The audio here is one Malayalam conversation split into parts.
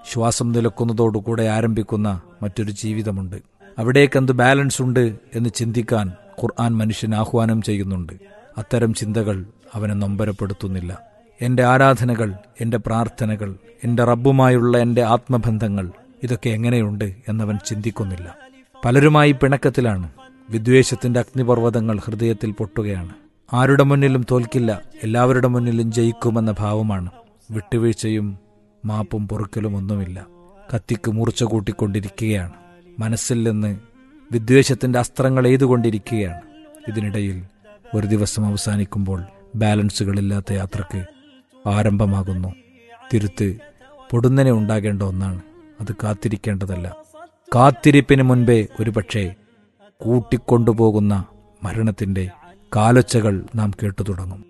ശ്വാസം നിലക്കുന്നതോടുകൂടെ ആരംഭിക്കുന്ന മറ്റൊരു ജീവിതമുണ്ട് അവിടേക്കെന്ത് ബാലൻസ് ഉണ്ട് എന്ന് ചിന്തിക്കാൻ ഖുർആൻ മനുഷ്യൻ ആഹ്വാനം ചെയ്യുന്നുണ്ട് അത്തരം ചിന്തകൾ അവനെ നൊമ്പരപ്പെടുത്തുന്നില്ല എന്റെ ആരാധനകൾ എന്റെ പ്രാർത്ഥനകൾ എന്റെ റബ്ബുമായുള്ള എന്റെ ആത്മബന്ധങ്ങൾ ഇതൊക്കെ എങ്ങനെയുണ്ട് എന്നവൻ ചിന്തിക്കുന്നില്ല പലരുമായി പിണക്കത്തിലാണ് വിദ്വേഷത്തിന്റെ അഗ്നിപർവ്വതങ്ങൾ ഹൃദയത്തിൽ പൊട്ടുകയാണ് ആരുടെ മുന്നിലും തോൽക്കില്ല എല്ലാവരുടെ മുന്നിലും ജയിക്കുമെന്ന ഭാവമാണ് വിട്ടുവീഴ്ചയും മാപ്പും പൊറുക്കലും ഒന്നുമില്ല കത്തിക്ക് മൂർച്ച കൂട്ടിക്കൊണ്ടിരിക്കുകയാണ് മനസ്സിൽ നിന്ന് വിദ്വേഷത്തിന്റെ അസ്ത്രങ്ങൾ എയ്തുകൊണ്ടിരിക്കുകയാണ് ഇതിനിടയിൽ ഒരു ദിവസം അവസാനിക്കുമ്പോൾ ബാലൻസുകളില്ലാത്ത യാത്രക്ക് ആരംഭമാകുന്നു തിരുത്ത് പൊടുന്നനെ ഉണ്ടാകേണ്ട ഒന്നാണ് അത് കാത്തിരിക്കേണ്ടതല്ല കാത്തിരിപ്പിന് മുൻപേ ഒരുപക്ഷെ കൂട്ടിക്കൊണ്ടുപോകുന്ന മരണത്തിന്റെ കാലൊച്ചകൾ നാം കേട്ടു തുടങ്ങും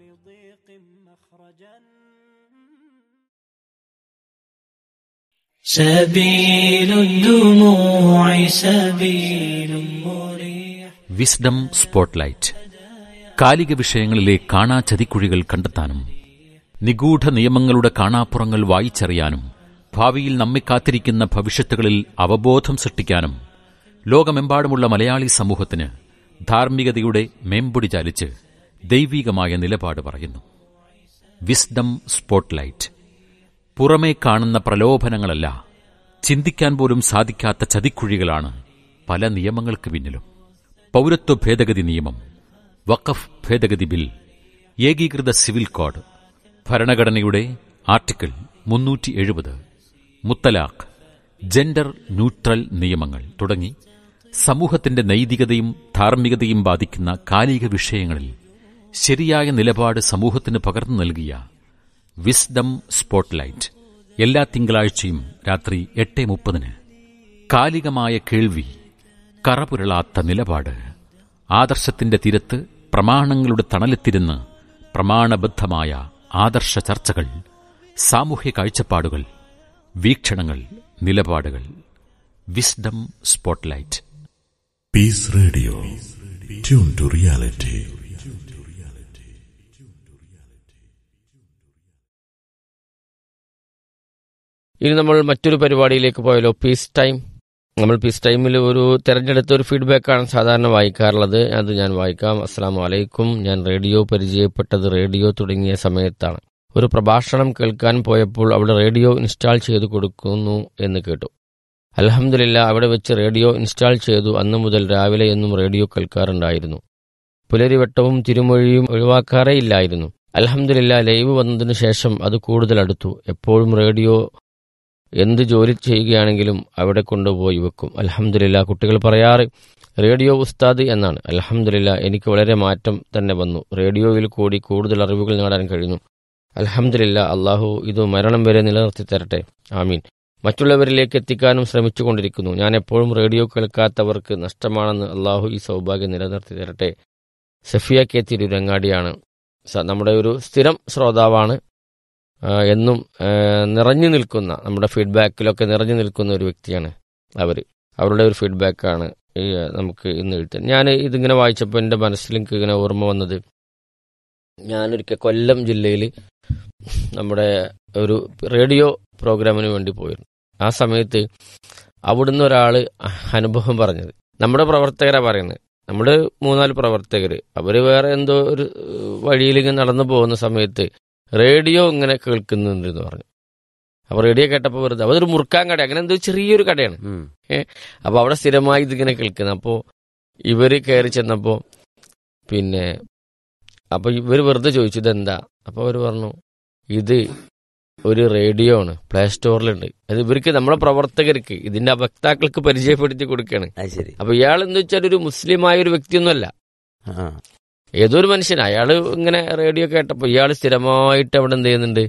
سبيل الدموع سبيل مريح വിസ്ഡം സ്പോട്ട്ലൈറ്റ് കാലിക വിഷയങ്ങളിലെ കാണാ ചതിക്കുഴികൾ കണ്ടെത്താനും നിഗൂഢ നിയമങ്ങളുടെ കാണാപ്പുറങ്ങൾ വായിച്ചറിയാനും ഭാവിയിൽ നമ്മെ കാത്തിരിക്കുന്ന ഭവിഷ്യത്തുകളിൽ അവബോധം സൃഷ്ടിക്കാനും ലോകമെമ്പാടുമുള്ള മലയാളി സമൂഹത്തിന് ധാർമ്മികതയുടെ മേമ്പൊടി ചാലിച്ച് ദൈവീകമായ നിലപാട് പറയുന്നു വിസ്ഡം സ്പോട്ട്ലൈറ്റ് പുറമേ കാണുന്ന പ്രലോഭനങ്ങളല്ല ചിന്തിക്കാൻ പോലും സാധിക്കാത്ത ചതിക്കുഴികളാണ് പല നിയമങ്ങൾക്ക് പിന്നിലും പൗരത്വ ഭേദഗതി നിയമം വഖഫ് ഭേദഗതി ബിൽ ഏകീകൃത സിവിൽ കോഡ് ഭരണഘടനയുടെ ആർട്ടിക്കിൾ മുന്നൂറ്റി എഴുപത് മുത്തലാഖ് ജെൻഡർ ന്യൂട്രൽ നിയമങ്ങൾ തുടങ്ങി സമൂഹത്തിന്റെ നൈതികതയും ധാർമ്മികതയും ബാധിക്കുന്ന കാലിക വിഷയങ്ങളിൽ ശരിയായ നിലപാട് സമൂഹത്തിന് പകർന്നു നൽകിയ വിസ്ഡം സ്പോട്ട്ലൈറ്റ് എല്ലാ തിങ്കളാഴ്ചയും രാത്രി എട്ട് മുപ്പതിന് കാലികമായ കേൾവി കറപുരളാത്ത നിലപാട് ആദർശത്തിന്റെ തീരത്ത് പ്രമാണങ്ങളുടെ തണലെത്തിരുന്ന് പ്രമാണബദ്ധമായ ആദർശ ചർച്ചകൾ സാമൂഹ്യ കാഴ്ചപ്പാടുകൾ വീക്ഷണങ്ങൾ നിലപാടുകൾ wisdom spotlight Peace Radio. Tune to reality. ഇനി നമ്മൾ മറ്റൊരു പരിപാടിയിലേക്ക് പോയാലോ പീസ് ടൈം നമ്മൾ പീസ് ടൈമിൽ ഒരു തെരഞ്ഞെടുത്ത ഒരു ഫീഡ്ബാക്കാണ് സാധാരണ വായിക്കാറുള്ളത് അത് ഞാൻ വായിക്കാം അസ്സാം വലൈക്കും ഞാൻ റേഡിയോ പരിചയപ്പെട്ടത് റേഡിയോ തുടങ്ങിയ സമയത്താണ് ഒരു പ്രഭാഷണം കേൾക്കാൻ പോയപ്പോൾ അവിടെ റേഡിയോ ഇൻസ്റ്റാൾ ചെയ്തു കൊടുക്കുന്നു എന്ന് കേട്ടു അലഹമില്ല അവിടെ വെച്ച് റേഡിയോ ഇൻസ്റ്റാൾ ചെയ്തു അന്നു മുതൽ രാവിലെ എന്നും റേഡിയോ കേൾക്കാറുണ്ടായിരുന്നു പുലരിവട്ടവും തിരുമൊഴിയും ഒഴിവാക്കാറേ ഇല്ലായിരുന്നു അലഹമില്ല ലൈവ് വന്നതിനു ശേഷം അത് കൂടുതൽ അടുത്തു എപ്പോഴും റേഡിയോ എന്ത് ജോലി ചെയ്യുകയാണെങ്കിലും അവിടെ കൊണ്ടുപോയി വെക്കും അലഹമില്ല കുട്ടികൾ പറയാറ് റേഡിയോ ഉസ്താദ് എന്നാണ് അലഹമില്ല എനിക്ക് വളരെ മാറ്റം തന്നെ വന്നു റേഡിയോയിൽ കൂടി കൂടുതൽ അറിവുകൾ നേടാൻ കഴിഞ്ഞു അലഹമില്ല അള്ളാഹു ഇത് മരണം വരെ നിലനിർത്തി തരട്ടെ ആമീൻ മറ്റുള്ളവരിലേക്ക് എത്തിക്കാനും ശ്രമിച്ചുകൊണ്ടിരിക്കുന്നു ഞാൻ എപ്പോഴും റേഡിയോ കേൾക്കാത്തവർക്ക് നഷ്ടമാണെന്ന് അള്ളാഹു ഈ സൗഭാഗ്യം നിലനിർത്തി തരട്ടെ സഫിയ കെ തിരുരങ്ങാടിയാണ് സ- നമ്മുടെ ഒരു സ്ഥിരം ശ്രോതാവാണ് ആ, എന്നും ആ, നിറഞ്ഞു നിൽക്കുന്ന നമ്മുടെ ഫീഡ്ബാക്കിലൊക്കെ നിറഞ്ഞു നിൽക്കുന്ന ഒരു വ്യക്തിയാണ് അവർ അവരുടെ ഒരു ഫീഡ്ബാക്കാണ് ഈ, നമുക്ക് ഇന്ന് എഴുത്താൻ ഞാൻ ഇതിങ്ങനെ വായിച്ചപ്പോൾ എൻ്റെ മനസ്സിലേക്ക് ഇങ്ങനെ ഓർമ്മ വന്നത് ഞാനൊരിക്കൽ കൊല്ലം ജില്ലയിൽ നമ്മുടെ ഒരു റേഡിയോ പ്രോഗ്രാമിന് വേണ്ടി പോയിരുന്നു ആ സമയത്ത് അവിടുന്ന് ഒരാൾ അനുഭവം പറഞ്ഞത് നമ്മുടെ പ്രവർത്തകരാ പറയുന്നത് നമ്മുടെ മൂന്നാല് പ്രവർത്തകർ അവർ വേറെ എന്തോ ഒരു വഴിയിൽ ഇങ്ങനെ നടന്നു പോകുന്ന സമയത്ത് റേഡിയോ ഇങ്ങനെ കേൾക്കുന്നുണ്ട് എന്ന് പറഞ്ഞു അപ്പൊ റേഡിയോ കേട്ടപ്പോൾ വെറുതെ അതൊരു മുറുക്കാൻ കട അങ്ങനെ എന്തോ ചെറിയൊരു കടയാണ് ഏ അപ്പൊ അവിടെ സ്ഥിരമായി ഇതിങ്ങനെ കേൾക്കുന്നത് അപ്പോ ഇവര് കയറി ചെന്നപ്പോ പിന്നെ അപ്പൊ ഇവര് വെറുതെ ചോദിച്ചു ഇതെന്താ അപ്പൊ അവര് പറഞ്ഞു ഇത് ഒരു റേഡിയോ ആണ് പ്ലേ സ്റ്റോറിലുണ്ട് അത് ഇവർക്ക് നമ്മളെ പ്രവർത്തകർക്ക് ഇതിന്റെ വക്താക്കൾക്ക് പരിചയപ്പെടുത്തി കൊടുക്കുകയാണ് അത് ശരി അപ്പൊ ഇയാൾ എന്ന് വെച്ചാൽ ഒരു മുസ്ലിമായ ഒരു വ്യക്തിയൊന്നുമല്ല ആ ഏതോ ഒരു മനുഷ്യൻ അയാള് ഇങ്ങനെ റേഡിയോ കേട്ടപ്പോ ഇയാൾ സ്ഥിരമായിട്ട് അവിടെ എന്ത് ചെയ്യുന്നുണ്ട്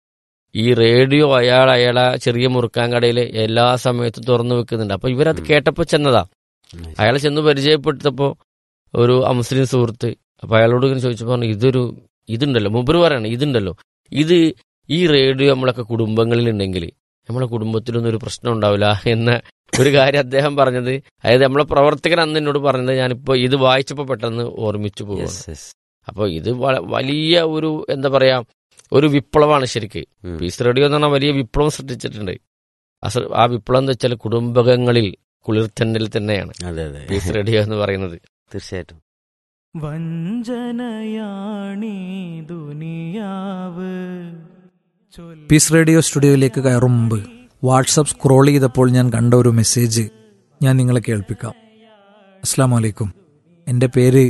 ഈ റേഡിയോ അയാൾ അയാളെ ചെറിയ മുറുക്കാൻ കടയിൽ എല്ലാ സമയത്തും തുറന്നു വെക്കുന്നുണ്ട് അപ്പൊ ഇവരത് ഉം. കേട്ടപ്പോ ചെന്നതാ അയാളെ ചെന്ന് പരിചയപ്പെടുത്തപ്പോ ഒരു അമുസ്ലിം സുഹൃത്ത് അപ്പൊ അയാളോട് ഇങ്ങനെ ചോദിച്ചപ്പോ പറഞ്ഞു ഇതൊരു ഇതുണ്ടല്ലോ മുബർ പറയാണ് ഇതുണ്ടല്ലോ ഇത് ഈ റേഡിയോ നമ്മളൊക്കെ കുടുംബങ്ങളിൽ ഉണ്ടെങ്കിൽ നമ്മളെ കുടുംബത്തിലൊന്നും ഒരു പ്രശ്നം ഉണ്ടാവില്ല എന്ന ഒരു കാര്യം അദ്ദേഹം പറഞ്ഞത് അതായത് നമ്മളെ പ്രവർത്തകൻ അന്ന് എന്നോട് പറഞ്ഞത് ഞാനിപ്പോ ഇത് വായിച്ചപ്പോ പെട്ടെന്ന് ഓർമ്മിച്ചു പോകും യെസ് യെസ് അപ്പോൾ ഇത് വ- വലിയ ഒരു എന്താ പറയാ ഒരു വിപ്ലവമാണ് ശരിക്ക് ഉം. പീസ് റേഡിയോ എന്ന് പറഞ്ഞാൽ വലിയ വിപ്ലവം സൃഷ്ടിച്ചിട്ടുണ്ട് അസ- ആ വിപ്ലവം എന്ന് വെച്ചാൽ കുടുംബകങ്ങളിൽ കുളിർത്തന്നൽ തന്നെയാണ് അതെ അതെ പീസ് റേഡിയോ എന്ന് പറയുന്നത് തീർച്ചയായിട്ടും വഞ്ചനയാണീ ദുനിയാവ് പീസ് റേഡിയോ സ്റ്റുഡിയോയിലേക്ക് കയറും മുമ്പ് വാട്സപ്പ് സ്ക്രോൾ ചെയ്തപ്പോൾ ഞാൻ കണ്ട ഒരു മെസ്സേജ് ഞാൻ നിങ്ങളെ കേൾപ്പിക്കാം അസ്സാം വലൈക്കും എൻ്റെ പേര്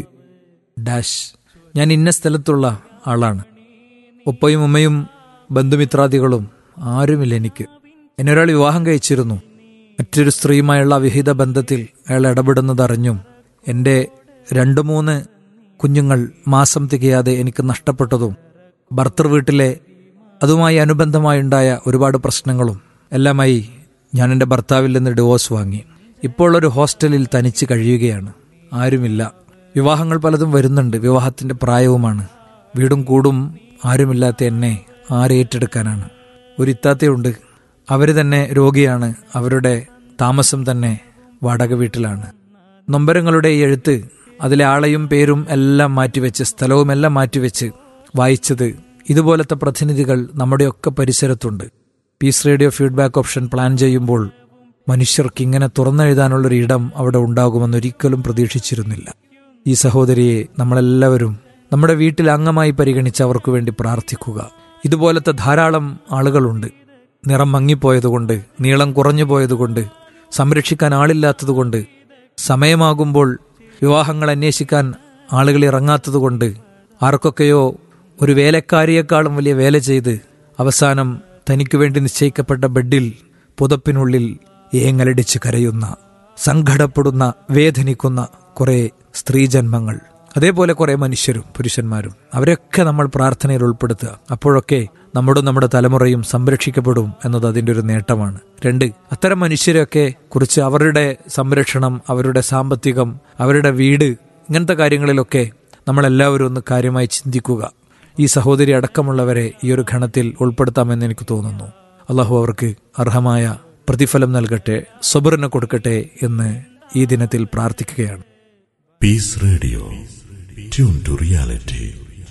ഡാഷ് ഞാൻ ഇന്ന സ്ഥലത്തുള്ള ആളാണ് ഉപ്പയും ഉമ്മയും ബന്ധുമിത്രാദികളും ആരുമില്ല എനിക്ക് എന്നെ ഒരാൾ വിവാഹം കഴിച്ചിരുന്നു മറ്റൊരു സ്ത്രീയുമായുള്ള അവിഹിത ബന്ധത്തിൽ അയാൾ ഇടപെടുന്നതറിഞ്ഞും എൻ്റെ രണ്ട് മൂന്ന് കുഞ്ഞുങ്ങൾ മാസം തികയാതെ എനിക്ക് നഷ്ടപ്പെട്ടതും ഭർത്തൃ വീട്ടിലെ അതുമായി അനുബന്ധമായുണ്ടായ ഒരുപാട് പ്രശ്നങ്ങളും എല്ലാമായി ഞാൻ എൻ്റെ ഭർത്താവിൽ നിന്ന് ഡിവോഴ്സ് വാങ്ങി ഇപ്പോൾ ഒരു ഹോസ്റ്റലിൽ തനിച്ച് കഴിയുകയാണ് ആരുമില്ല വിവാഹങ്ങൾ പലതും വരുന്നുണ്ട് വിവാഹത്തിന്റെ പ്രായവുമാണ് വീടും കൂടും ആരുമില്ലാത്ത എന്നെ ആരേറ്റെടുക്കാനാണ് ഒരു ഇത്താത്തയുണ്ട് അവർ തന്നെ രോഗിയാണ് അവരുടെ താമസം തന്നെ വാടക വീട്ടിലാണ് നൊമ്പരങ്ങളുടെ ഈ എഴുത്ത് അതിലെ ആളെയും പേരും എല്ലാം മാറ്റിവെച്ച് സ്ഥലവും എല്ലാം മാറ്റിവെച്ച് വായിച്ചത് ഇതുപോലത്തെ പ്രതിനിധികൾ നമ്മുടെയൊക്കെ പരിസരത്തുണ്ട് peace radio feedback option plan ചെയ്യുമ്പോൾ മനുഷ്യർക്ക് ഇങ്ങനെ തുറന്നെഴുതാനുള്ളൊരു ഇടം അവിടെ ഉണ്ടാകുമെന്നൊരിക്കലും പ്രതീക്ഷിച്ചിരുന്നില്ല ഈ സഹോദരിയെ നമ്മളെല്ലാവരും നമ്മുടെ വീട്ടിൽ അംഗമായി പരിഗണിച്ച് അവർക്ക് വേണ്ടി പ്രാർത്ഥിക്കുക ഇതുപോലത്തെ ധാരാളം ആളുകളുണ്ട് നിറം മങ്ങിപ്പോയതുകൊണ്ട് നീളം കുറഞ്ഞു പോയതുകൊണ്ട് സംരക്ഷിക്കാൻ ആളില്ലാത്തതുകൊണ്ട് സമയമാകുമ്പോൾ വിവാഹങ്ങൾ അന്വേഷിക്കാൻ ആളുകൾ ഇറങ്ങാത്തതുകൊണ്ട് ആർക്കൊക്കെയോ ഒരു വേലക്കാരിയേക്കാളും വലിയ വേല ചെയ്ത് അവസാനം തനിക്കു വേണ്ടി നിശ്ചയിക്കപ്പെട്ട ബെഡിൽ പുതപ്പിനുള്ളിൽ ഏങ്ങലടിച്ച് കരയുന്ന സങ്കടപ്പെടുന്ന വേദനിക്കുന്ന കുറെ സ്ത്രീജന്മങ്ങൾ അതേപോലെ കുറെ മനുഷ്യരും പുരുഷന്മാരും അവരൊക്കെ നമ്മൾ പ്രാർത്ഥനയിൽ ഉൾപ്പെടുത്തുക അപ്പോഴൊക്കെ നമ്മുടെ നമ്മുടെ തലമുറയും സംരക്ഷിക്കപ്പെടും എന്നത് അതിൻ്റെ ഒരു നേട്ടമാണ് രണ്ട് അത്തരം മനുഷ്യരെയൊക്കെ കുറിച്ച് അവരുടെ സംരക്ഷണം അവരുടെ സാമ്പത്തികം അവരുടെ വീട് ഇങ്ങനത്തെ കാര്യങ്ങളിലൊക്കെ നമ്മളെല്ലാവരും ഒന്ന് കാര്യമായി ചിന്തിക്കുക ഈ സഹോദരി അടക്കമുള്ളവരെ ഈ ഒരു ഘണത്തിൽ ഉൾപ്പെടുത്താമെന്ന് എനിക്ക് തോന്നുന്നു അള്ളാഹു അവർക്ക് അർഹമായ പ്രതിഫലം നൽകട്ടെ സബറിന് കൊടുക്കട്ടെ എന്ന് ഈ ദിനത്തിൽ പ്രാർത്ഥിക്കുകയാണ് Peace Radio. Tune to reality.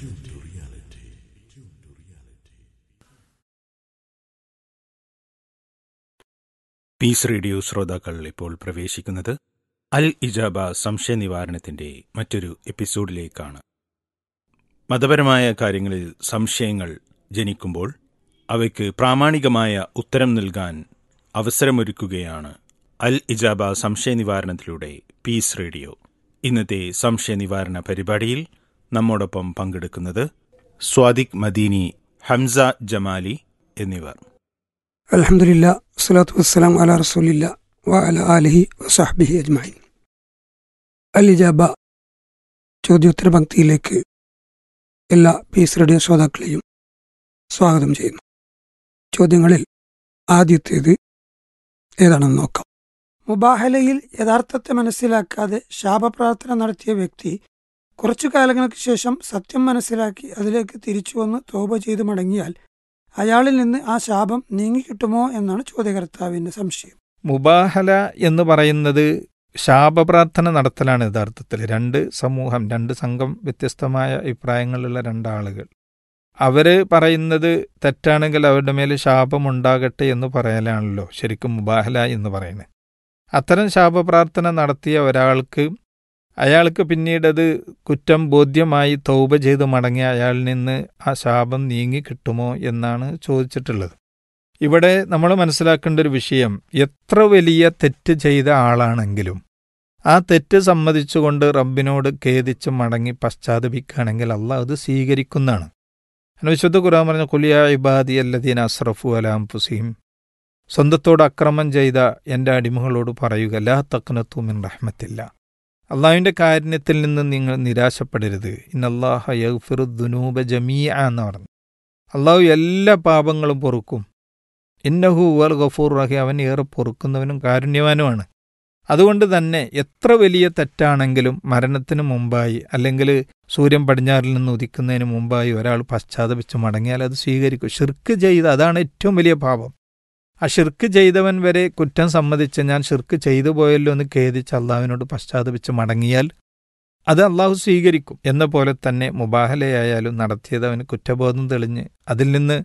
Peace radio ശ്രോതാക്കൾ ഇപ്പോൾ പ്രവേശിക്കുന്നത് അൽ ഇജാബ സംശയ നിവാരണത്തിന്റെ മറ്റൊരു എപ്പിസോഡിലേക്കാണ് മതപരമായ കാര്യങ്ങളിൽ സംശയങ്ങൾ ജനിക്കുമ്പോൾ അവയ്ക്ക് പ്രാമാണികമായ ഉത്തരം നൽകാൻ അവസരമൊരുക്കുകയാണ് അൽ ഇജാബ സംശയ നിവാരണത്തിലൂടെ പീസ് റേഡിയോ ഇന്നത്തെ സംശയ നിവാരണ പരിപാടിയിൽ നമ്മോടൊപ്പം പങ്കെടുക്കുന്നത് സ്വാദിഖ് മദീനി ഹംസ ജമാലി എന്നിവർ അലഹമില്ല വസ്സലാത്തു വസ്സലാം അല റസൂലില്ല വ അല ആലിഹി വസാഹ്ബിഹി അജ്മായിൻ അൽ ഇജാബ ചോദ്യോത്തര പങ്ക്തിയിലേക്ക് എല്ലാ പീസ് റേഡിയോ ശ്രോതാക്കളെയും സ്വാഗതം ചെയ്യുന്നു ചോദ്യങ്ങളിൽ ആദ്യത്തേത് ഏതാണെന്ന് നോക്കാം മുബാഹലയിൽ യഥാർത്ഥത്തെ മനസ്സിലാക്കാതെ ശാപപ്രാർത്ഥന നടത്തിയ വ്യക്തി കുറച്ചു കാലങ്ങൾക്ക് ശേഷം സത്യം മനസ്സിലാക്കി അതിലേക്ക് തിരിച്ചു വന്ന് തോപ ചെയ്ത് മടങ്ങിയാൽ അയാളിൽ നിന്ന് ആ ശാപം നീങ്ങിക്കിട്ടുമോ എന്നാണ് ചോദ്യകർത്താവിന്റെ സംശയം മുബാഹല എന്ന് പറയുന്നത് ശാപപ്രാർത്ഥന നടത്തലാണ് യഥാർത്ഥത്തിൽ രണ്ട് സമൂഹം രണ്ട് സംഘം വ്യത്യസ്തമായ അഭിപ്രായങ്ങളുള്ള രണ്ടാളുകൾ അവര് പറയുന്നത് തെറ്റാണെങ്കിൽ അവരുടെ മേൽ ശാപം ഉണ്ടാകട്ടെ എന്ന് പറയലാണല്ലോ ശരിക്കും മുബാഹല എന്ന് പറയുന്നത് അത്തരം ശാപപ്രാർത്ഥന നടത്തിയ ഒരാൾക്ക് അയാൾക്ക് പിന്നീട് അത് കുറ്റം ബോധ്യമായി തൗബ ചെയ്ത് മടങ്ങിയ അയാളിൽ നിന്ന് ആ ശാപം നീങ്ങി കിട്ടുമോ എന്നാണ് ചോദിച്ചിട്ടുള്ളത് ഇവിടെ നമ്മൾ മനസ്സിലാക്കേണ്ട ഒരു വിഷയം എത്ര വലിയ തെറ്റ് ചെയ്ത ആളാണെങ്കിലും ആ തെറ്റ് സമ്മതിച്ചുകൊണ്ട് റബ്ബിനോട് ഖേദിച്ച് മടങ്ങി പശ്ചാത്തപിക്കുകയാണെങ്കിൽ അള്ളാഹ് അത് സ്വീകരിക്കുന്നതാണ് അനുവിശുദ്ധ ഖുറാൻ പറഞ്ഞ കുലിയ ഇബാദി അല്ലദീൻ അസ്രഫു അലാം പുസീം സ്വന്തത്തോട് അക്രമം ചെയ്ത എൻ്റെ അടിമകളോട് പറയുക ലാ തക്നത്തു മിൻ റഹ്മത്തില്ല അള്ളാഹുവിൻ്റെ കാരുണ്യത്തിൽ നിന്ന് നിങ്ങൾ നിരാശപ്പെടരുത് ഇന്നല്ലാഹ യഗ്ഫിറു ദുനൂബ ജമീഅ എന്ന് പറഞ്ഞു അള്ളാഹു എല്ലാ പാപങ്ങളും പൊറുക്കും ഇന്നഹു വൽ ഗഫൂർ റഹി അവൻ ഏറെ പൊറുക്കുന്നവനും കാരുണ്യവാനുമാണ് അതുകൊണ്ട് തന്നെ എത്ര വലിയ തെറ്റാണെങ്കിലും മരണത്തിന് മുമ്പായി അല്ലെങ്കിൽ സൂര്യൻ പടിഞ്ഞാറിൽ നിന്ന് ഉദിക്കുന്നതിന് മുമ്പായി ഒരാൾ പശ്ചാത്തപിച്ച് മടങ്ങിയാൽ അത് സ്വീകരിക്കും ഷിർക്ക് ചെയ്ത് അതാണ് ഏറ്റവും വലിയ പാപം ആ ഷിർക്ക് ചെയ്തവൻ വരെ കുറ്റം സമ്മതിച്ച് ഞാൻ ഷിർക്ക് ചെയ്തു പോയല്ലോ എന്ന് ഖേദിച്ച് അള്ളാഹുവിനോട് പശ്ചാത്തപിച്ച് മടങ്ങിയാൽ അത് അള്ളാഹു സ്വീകരിക്കും എന്ന പോലെ തന്നെ മുബാഹലയായാലും നടത്തിയത് അവന് കുറ്റബോധം തെളിഞ്ഞ് അതിൽ നിന്ന്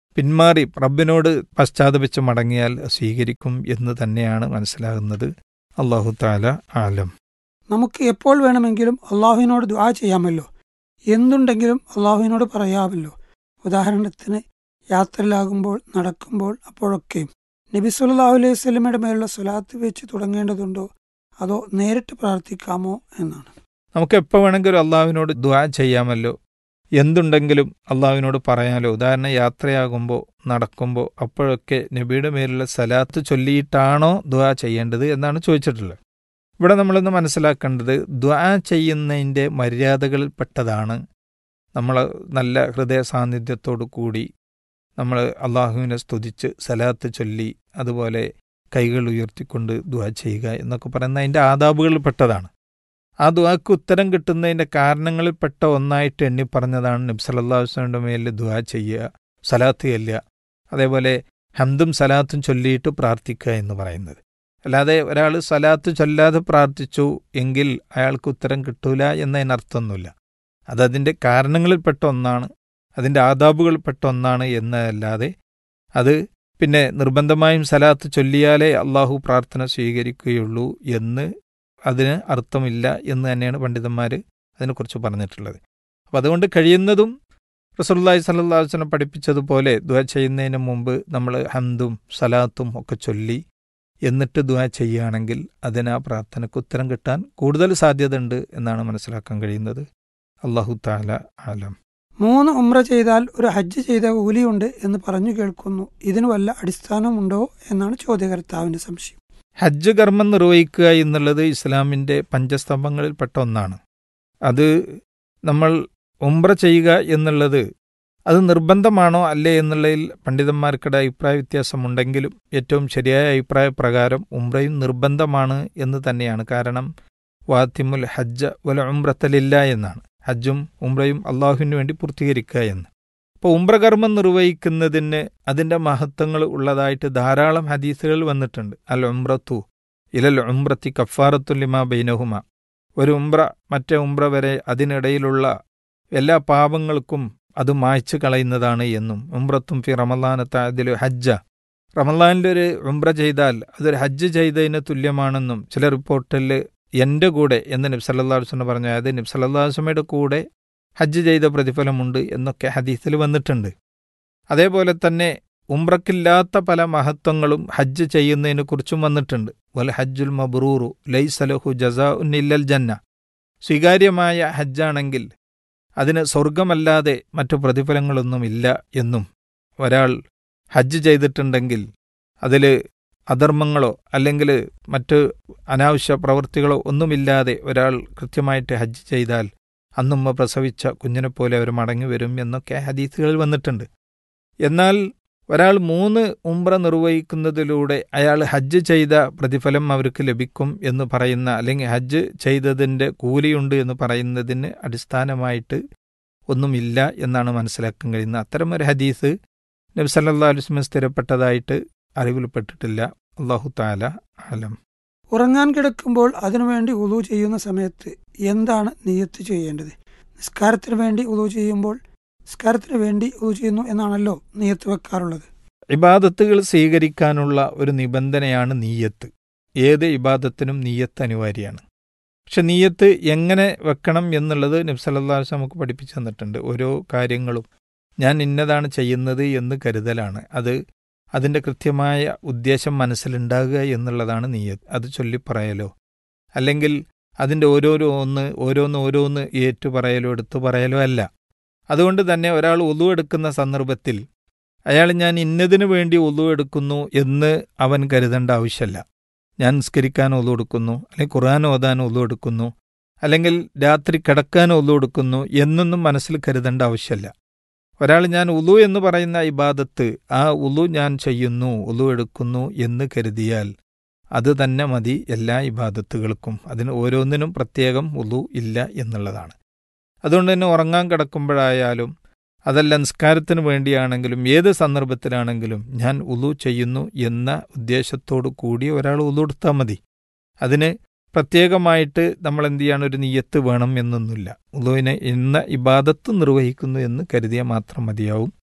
പിന്മാറി റബ്ബിനോട് പശ്ചാത്തപിച്ച് മടങ്ങിയാൽ സ്വീകരിക്കും എന്ന് തന്നെയാണ് മനസ്സിലാകുന്നത് അള്ളാഹു താല ആലം നമുക്ക് എപ്പോൾ വേണമെങ്കിലും അള്ളാഹുവിനോട് ദുആ ചെയ്യാമല്ലോ എന്തുണ്ടെങ്കിലും അള്ളാഹുവിനോട് പറയാമല്ലോ ഉദാഹരണത്തിന് യാത്രയിലാകുമ്പോൾ നടക്കുമ്പോൾ അപ്പോഴൊക്കെയും നബി സല്ലല്ലാഹു അലൈഹി സ്വലമയുടെ മേലുള്ള സ്വലാത്ത് വെച്ച് തുടങ്ങേണ്ടതുണ്ടോ അതോ നേരിട്ട് പ്രാർത്ഥിക്കാമോ എന്നാണ് നമുക്ക് എപ്പോൾ വേണമെങ്കിലും അള്ളാഹുവിനോട് ദ്വാ ചെയ്യാമല്ലോ എന്തുണ്ടെങ്കിലും അള്ളാഹുവിനോട് പറയാമല്ലോ ഉദാഹരണം യാത്രയാകുമ്പോൾ നടക്കുമ്പോൾ അപ്പോഴൊക്കെ നബിയുടെ മേലുള്ള സലാത്ത് ചൊല്ലിയിട്ടാണോ ദ്വാ ചെയ്യേണ്ടത് എന്നാണ് ചോദിച്ചിട്ടുള്ളത് ഇവിടെ നമ്മളിന്ന് മനസ്സിലാക്കേണ്ടത് ദ്വാ ചെയ്യുന്നതിൻ്റെ മര്യാദകളിൽപ്പെട്ടതാണ് നമ്മൾ നല്ല ഹൃദയ സാന്നിധ്യത്തോടു കൂടി നമ്മൾ അള്ളാഹുവിനെ സ്തുതിച്ച് സലാത്ത് ചൊല്ലി അതുപോലെ കൈകൾ ഉയർത്തിക്കൊണ്ട് ദ്വാ ചെയ്യുക എന്നൊക്കെ പറയുന്ന അതിൻ്റെ ആദാബുകളിൽപ്പെട്ടതാണ് ആ ദുആക്ക് ഉത്തരം കിട്ടുന്നതിൻ്റെ കാരണങ്ങളിൽപ്പെട്ട ഒന്നായിട്ട് എണ്ണി പറഞ്ഞതാണ് നബി സല്ലല്ലാഹു അലൈഹി വസല്ലമയുടെ മേലിൽ ദുആ ചെയ്യുക സലാത്ത് ചെല്ലുക അതേപോലെ ഹംദും സലാത്തും ചൊല്ലിയിട്ട് പ്രാർത്ഥിക്കുക എന്ന് പറയുന്നത് അല്ലാതെ ഒരാൾ സലാത്ത് ചൊല്ലാതെ പ്രാർത്ഥിച്ചു എങ്കിൽ അയാൾക്ക് ഉത്തരം കിട്ടൂല എന്നതിനർത്ഥമൊന്നുമില്ല അതതിൻ്റെ കാരണങ്ങളിൽപ്പെട്ട ഒന്നാണ് അതിൻ്റെ ആദാബുകളിൽപ്പെട്ട ഒന്നാണ് എന്നതല്ലാതെ അത് പിന്നെ നിർബന്ധമായും സലാത്ത് ചൊല്ലിയാലേ അള്ളാഹു പ്രാർത്ഥന സ്വീകരിക്കുകയുള്ളൂ എന്ന് അതിന് അർത്ഥമില്ല എന്ന് തന്നെയാണ് പണ്ഡിതന്മാർ അതിനെക്കുറിച്ച് പറഞ്ഞിട്ടുള്ളത് അപ്പം അതുകൊണ്ട് കഴിയുന്നതും റസൂലുള്ളാഹി സ്വല്ലല്ലാഹു അലൈഹി വസല്ലം പഠിപ്പിച്ചതുപോലെ ദുആ ചെയ്യുന്നതിന് മുമ്പ് നമ്മൾ ഹംദും സലാത്തും ഒക്കെ ചൊല്ലി എന്നിട്ട് ദുആ ചെയ്യുകയാണെങ്കിൽ അതിന് ആ പ്രാർത്ഥനയ്ക്ക് ഉത്തരം കിട്ടാൻ കൂടുതൽ സാധ്യതയുണ്ട് എന്നാണ് മനസ്സിലാക്കാൻ കഴിയുന്നത് അള്ളാഹു താല ആലം മൂന്ന് ഉംറ ചെയ്താൽ ഒരു ഹജ്ജ് ചെയ്ത കൂലിയുണ്ട് എന്ന് പറഞ്ഞു കേൾക്കുന്നു ഇതിന് വല്ല അടിസ്ഥാനമുണ്ടോ എന്നാണ് ചോദ്യകർത്താവിന്റെ സംശയം ഹജ്ജ് കർമ്മം നിർവഹിക്കുക എന്നുള്ളത് ഇസ്ലാമിൻ്റെ പഞ്ചസ്തംഭങ്ങളിൽപ്പെട്ട ഒന്നാണ് അത് നമ്മൾ ഉംറ ചെയ്യുക എന്നുള്ളത് അത് നിർബന്ധമാണോ അല്ലേ എന്നുള്ളതിൽ പണ്ഡിതന്മാർക്കിടെ അഭിപ്രായ വ്യത്യാസമുണ്ടെങ്കിലും ഏറ്റവും ശരിയായ അഭിപ്രായ പ്രകാരം ഉംറയും നിർബന്ധമാണ് എന്ന് തന്നെയാണ് കാരണം വാത്തിമുൽ ഹജ്ജ വല ഉംറത്തലില്ല എന്നാണ് ഹജ്ജും ഉംറയും അള്ളാഹുവിന് വേണ്ടി പൂർത്തീകരിക്കുക എന്ന് അപ്പോൾ ഉംറകർമ്മം നിർവഹിക്കുന്നതിന് അതിൻ്റെ മഹത്വങ്ങൾ ഉള്ളതായിട്ട് ധാരാളം ഹദീസുകൾ വന്നിട്ടുണ്ട് അൽ ഉംറത്തു ഇലൽ ഉംറത്തി കഫാറത്തുല്ലിമ ബൈനഹുമ ഒരു ഉംറ മറ്റേ ഉംറ വരെ അതിനിടയിലുള്ള എല്ലാ പാപങ്ങൾക്കും അത് മായ്ച്ചു കളയുന്നതാണ് എന്നും ഉംറത്തും ഫി റമലാനത്ത് അതിൽ ഹജ്ജ റമലാനിലൊരു ഉംറ ചെയ്താൽ അതൊരു ഹജ്ജ് ചെയ്തതിന് തുല്യമാണെന്നും ചില റിപ്പോർട്ടിൽ എൻ്റെ കൂടെ എന്ന് നബ്സല്ലാസ്വന്ന് പറഞ്ഞ അതായത് നബ്സല്ലാസ്വമയുടെ കൂടെ ഹജ്ജ് ചെയ്ത പ്രതിഫലമുണ്ട് എന്നൊക്കെ ഹദീസിൽ വന്നിട്ടുണ്ട് അതേപോലെ തന്നെ ഉംറക്കില്ലാത്ത പല മഹത്വങ്ങളും ഹജ്ജ് ചെയ്യുന്നതിനെ കുറിച്ചും വന്നിട്ടുണ്ട് വൽ ഹജ്ജുൽ മബ്രൂറു ലൈസലഹു ജസാ ഉന്നില്ലൽ ജന്ന സ്വീകാര്യമായ ഹജ്ജാണെങ്കിൽ അതിന് സ്വർഗമല്ലാതെ മറ്റു പ്രതിഫലങ്ങളൊന്നുമില്ല എന്നും ഒരാൾ ഹജ്ജ് ചെയ്തിട്ടുണ്ടെങ്കിൽ അതിൽ അധർമ്മങ്ങളോ അല്ലെങ്കിൽ മറ്റ് അനാവശ്യ പ്രവൃത്തികളോ ഒന്നുമില്ലാതെ ഒരാൾ കൃത്യമായിട്ട് ഹജ്ജ് ചെയ്താൽ അന്നുമ്മ പ്രസവിച്ച കുഞ്ഞിനെപ്പോലെ അവർ മടങ്ങി വരും എന്നൊക്കെ ഹദീസുകളിൽ വന്നിട്ടുണ്ട് എന്നാൽ ഒരാൾ മൂന്ന് ഉംറ നിർവഹിക്കുന്നതിലൂടെ അയാൾ ഹജ്ജ് ചെയ്ത പ്രതിഫലം അവർക്ക് ലഭിക്കും എന്ന് പറയുന്ന അല്ലെങ്കിൽ ഹജ്ജ് ചെയ്തതിൻ്റെ കൂലിയുണ്ട് എന്ന് പറയുന്നതിന് അടിസ്ഥാനമായിട്ട് ഒന്നുമില്ല എന്നാണ് മനസ്സിലാക്കാൻ കഴിയുന്നത് അത്തരമൊരു ഹദീസ് നബി സല്ലാ അലുസ്മൻ സ്ഥിരപ്പെട്ടതായിട്ട് അറിവിൽപ്പെട്ടിട്ടില്ല അള്ളാഹു താല ആലം ഉറങ്ങാൻ കിടക്കുമ്പോൾ അതിനുവേണ്ടി ഉളു ചെയ്യുന്ന സമയത്ത് എന്താണ് നിയത്ത് ചെയ്യേണ്ടത് നിസ്കാരത്തിന് വേണ്ടി ഉളു ചെയ്യുമ്പോൾ നിസ്കാരത്തിന് വേണ്ടി ഉളു ചെയ്യുന്നു എന്നാണല്ലോ നിയത്ത് വെക്കാറുള്ളത് ഇബാദത്തുകൾ സ്വീകരിക്കാനുള്ള ഒരു നിബന്ധനയാണ് നീയത്ത് ഏത് ഇബാദത്തിനും നീയത്ത് അനിവാര്യമാണ് പക്ഷെ നീയത്ത് എങ്ങനെ വെക്കണം എന്നുള്ളത് നബ്സല്ലാസ് നമുക്ക് പഠിപ്പിച്ചു തന്നിട്ടുണ്ട് ഓരോ കാര്യങ്ങളും ഞാൻ ഇന്നതാണ് ചെയ്യുന്നത് എന്ന് കരുതലാണ് അത് അതിൻ്റെ കൃത്യമായ ഉദ്ദേശം മനസ്സിലുണ്ടാകുക എന്നുള്ളതാണ് നീയത്ത് അത് ചൊല്ലിപ്പറയലോ അല്ലെങ്കിൽ അതിൻ്റെ ഓരോരോ ഒന്ന് ഓരോന്ന് ഓരോന്ന് ഏറ്റു പറയലോ എടുത്തു പറയലോ അല്ല അതുകൊണ്ട് തന്നെ ഒരാൾ ഒതു എടുക്കുന്ന സന്ദർഭത്തിൽ അയാൾ ഞാൻ ഇന്നതിനു വേണ്ടി ഒതു എടുക്കുന്നു എന്ന് അവൻ കരുതേണ്ട ആവശ്യമല്ല ഞാൻ നിസ്കരിക്കാൻ ഒതു എടുക്കുന്നു അല്ലെങ്കിൽ ഖുർആൻ ഓതാൻ ഒതു എടുക്കുന്നു അല്ലെങ്കിൽ രാത്രി കിടക്കാൻ ഒതു എടുക്കുന്നു എന്നൊന്നും മനസ്സിൽ കരുതേണ്ട ആവശ്യമല്ല ഒരാൾ ഞാൻ ഉലു എന്ന് പറയുന്ന ഇബാദത്ത് ആ ഉലു ഞാൻ ചെയ്യുന്നു ഉലു എടുക്കുന്നു എന്ന് കരുതിയാൽ അത് തന്നെ മതി എല്ലാ ഇബാദത്തുകൾക്കും അതിന് ഓരോന്നിനും പ്രത്യേകം ഉലു ഇല്ല എന്നുള്ളതാണ് അതുകൊണ്ട് തന്നെ ഉറങ്ങാൻ കിടക്കുമ്പോഴായാലും അതല്ല നിസ്കാരത്തിന് വേണ്ടിയാണെങ്കിലും ഏത് സന്ദർഭത്തിലാണെങ്കിലും ഞാൻ ഉലു ചെയ്യുന്നു എന്ന ഉദ്ദേശത്തോടു കൂടി ഒരാൾ ഉലു എടുത്താൽ മതി അതിന് പ്രത്യേകമായിട്ട് നമ്മൾ എന്ത് ചെയ്യാണ് ഒരു നീയത്ത് വേണം എന്നൊന്നുമില്ല ഉലുവിനെ ഇന്ന ഇബാദത്ത് നിർവഹിക്കുന്നു എന്ന് കരുതിയാൽ മാത്രം മതിയാവും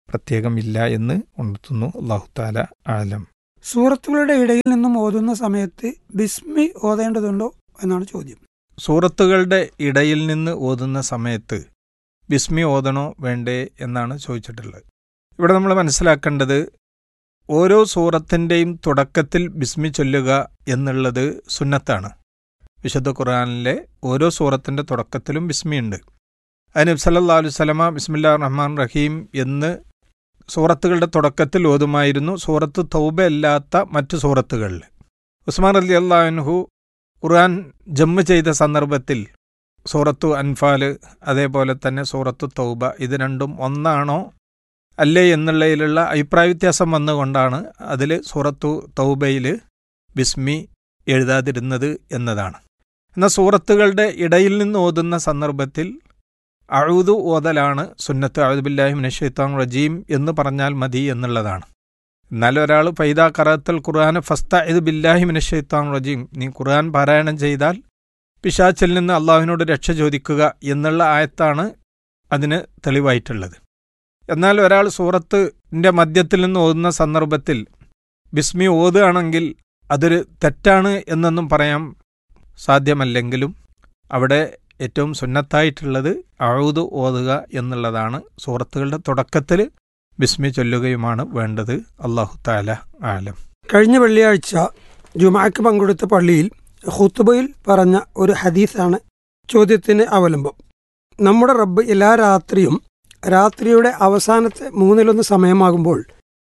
പ്രത്യേകം ഇല്ല എന്ന് ഉണർത്തുന്നു അള്ളാഹു താല ആലം സൂറത്തുകളുടെ ഇടയിൽ നിന്നും ഓതുന്ന സമയത്ത് ബിസ്മി ഓതേണ്ടതുണ്ടോ എന്നാണ് ചോദ്യം സൂറത്തുകളുടെ ഇടയിൽ നിന്ന് ഓതുന്ന സമയത്ത് ബിസ്മി ഓതണോ വേണ്ടേ എന്നാണ് ചോദിച്ചിട്ടുള്ളത് ഇവിടെ നമ്മൾ മനസ്സിലാക്കേണ്ടത് ഓരോ സൂറത്തിൻ്റെയും തുടക്കത്തിൽ ബിസ്മി ചൊല്ലുക എന്നുള്ളത് സുന്നത്താണ് വിശുദ്ധ ഖുർആാനിലെ ഓരോ സൂറത്തിൻ്റെ തുടക്കത്തിലും ബിസ്മിയുണ്ട് അതിന് സല്ലല്ലാഹു അലൈഹി വസല്ലമ ബിസ്മില്ലാ റഹ്മാൻ റഹീം എന്ന് സൂറത്തുകളുടെ തുടക്കത്തിൽ ഓതുമായിരുന്നു സൂറത്ത് തൗബ അല്ലാത്ത മറ്റു സൂറത്തുകളിൽ ഉസ്മാൻ അലി അള്ളാഹുഹു ഖുർആൻ ജമ്മ് ചെയ്ത സന്ദർഭത്തിൽ സൂറത്തു അൻഫാല് അതേപോലെ തന്നെ സൂറത്തു തൗബ ഇത് രണ്ടും ഒന്നാണോ അല്ലേ എന്നുള്ളതിലുള്ള അഭിപ്രായ വ്യത്യാസം വന്നുകൊണ്ടാണ് അതിൽ സൂറത്തു തൗബയിൽ ബിസ്മി എഴുതാതിരുന്നത് എന്നതാണ് എന്നാൽ സൂറത്തുകളുടെ ഇടയിൽ നിന്ന് ഓതുന്ന സന്ദർഭത്തിൽ അഴുതു ഓതലാണ് സുന്നത്ത് അഴുബില്ലാഹി മിനഷെയ്ത്താൻ റജീം എന്ന് പറഞ്ഞാൽ മതി എന്നുള്ളതാണ് എന്നാൽ ഒരാൾ ഫൈദ കറത്തൽ ഖുർആൻ ഫസ്ത ഇത് ബില്ലാഹി മിനഷെയ്ത്താൻ റജീം നീ ഖുർആൻ പാരായണം ചെയ്താൽ പിശാച്ചിൽ നിന്ന് അള്ളാഹുവിനോട് രക്ഷ ചോദിക്കുക എന്നുള്ള ആയത്താണ് അതിന് തെളിവായിട്ടുള്ളത് എന്നാൽ ഒരാൾ സൂറത്തിന്റെ മധ്യത്തിൽ നിന്ന് ഓതുന്ന സന്ദർഭത്തിൽ ബിസ്മി ഓതുകയാണെങ്കിൽ അതൊരു തെറ്റാണ് എന്നൊന്നും പറയാൻ സാധ്യമല്ലെങ്കിലും അവിടെ ഏറ്റവും സുന്നത്തായിട്ടുള്ളത് അഴുതു ഓതുക എന്നുള്ളതാണ് സൂറത്തുകളുടെ തുടക്കത്തിൽ ബിസ്മി ചൊല്ലുകയുമാണ് വേണ്ടത് അള്ളാഹു താല ആലം കഴിഞ്ഞ വെള്ളിയാഴ്ച ജുമാക്ക് പങ്കെടുത്ത പള്ളിയിൽ ഹുത്തുബയിൽ പറഞ്ഞ ഒരു ഹദീസാണ് ചോദ്യത്തിന് അവലംബം നമ്മുടെ റബ്ബ് എല്ലാ രാത്രിയും രാത്രിയുടെ അവസാനത്തെ മൂന്നിലൊന്ന് സമയമാകുമ്പോൾ